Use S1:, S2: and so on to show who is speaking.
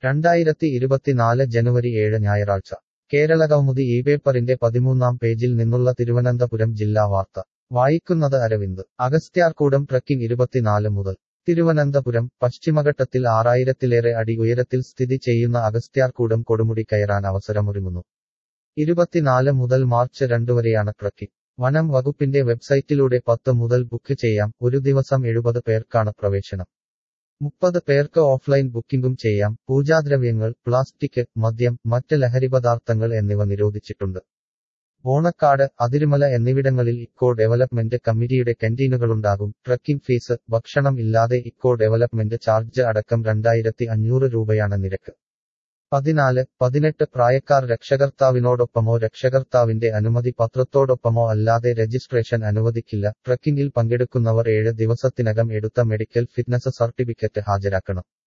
S1: രണ്ടായിരത്തി ഇരുപത്തിനാല് ജനുവരി ഏഴ് ഞായറാഴ്ച കേരളകൗമുദി ഈ പേപ്പറിന്റെ പതിമൂന്നാം പേജിൽ നിന്നുള്ള തിരുവനന്തപുരം ജില്ലാ വാർത്ത വായിക്കുന്നത് അരവിന്ദ് അഗസ്ത്യാർകൂടം ട്രക്കിംഗ് ഇരുപത്തിനാല് മുതൽ തിരുവനന്തപുരം പശ്ചിമഘട്ടത്തിൽ ആറായിരത്തിലേറെ അടി ഉയരത്തിൽ സ്ഥിതി ചെയ്യുന്ന അഗസ്ത്യാർകൂടം കൊടുമുടി കയറാൻ അവസരമൊരുങ്ങുന്നു ഇരുപത്തിനാല് മുതൽ മാർച്ച് രണ്ട് വരെയാണ് ട്രക്കിംഗ് വനം വകുപ്പിന്റെ വെബ്സൈറ്റിലൂടെ പത്ത് മുതൽ ബുക്ക് ചെയ്യാം ഒരു ദിവസം എഴുപത് പേർക്കാണ് പ്രവേശനം മുപ്പത് പേർക്ക് ഓഫ്ലൈൻ ബുക്കിംഗും ചെയ്യാം പൂജാദ്രവ്യങ്ങൾ പ്ലാസ്റ്റിക് മദ്യം മറ്റ് ലഹരിപദാർത്ഥങ്ങൾ എന്നിവ നിരോധിച്ചിട്ടുണ്ട് ഓണക്കാട് അതിരുമല എന്നിവിടങ്ങളിൽ ഇക്കോ ഡെവലപ്മെന്റ് കമ്മിറ്റിയുടെ കന്റീനുകളുണ്ടാകും ട്രക്കിംഗ് ഫീസ് ഭക്ഷണം ഇല്ലാതെ ഇക്കോ ഡെവലപ്മെന്റ് ചാർജ് അടക്കം രണ്ടായിരത്തി അഞ്ഞൂറ് രൂപയാണ് നിരക്ക് പതിനാല് പതിനെട്ട് പ്രായക്കാർ രക്ഷകർത്താവിനോടൊപ്പമോ രക്ഷകർത്താവിന്റെ അനുമതി പത്രത്തോടൊപ്പമോ അല്ലാതെ രജിസ്ട്രേഷൻ അനുവദിക്കില്ല ട്രക്കിംഗിൽ പങ്കെടുക്കുന്നവർ ഏഴ് ദിവസത്തിനകം എടുത്ത മെഡിക്കൽ ഫിറ്റ്നസ് സർട്ടിഫിക്കറ്റ് ഹാജരാക്കണം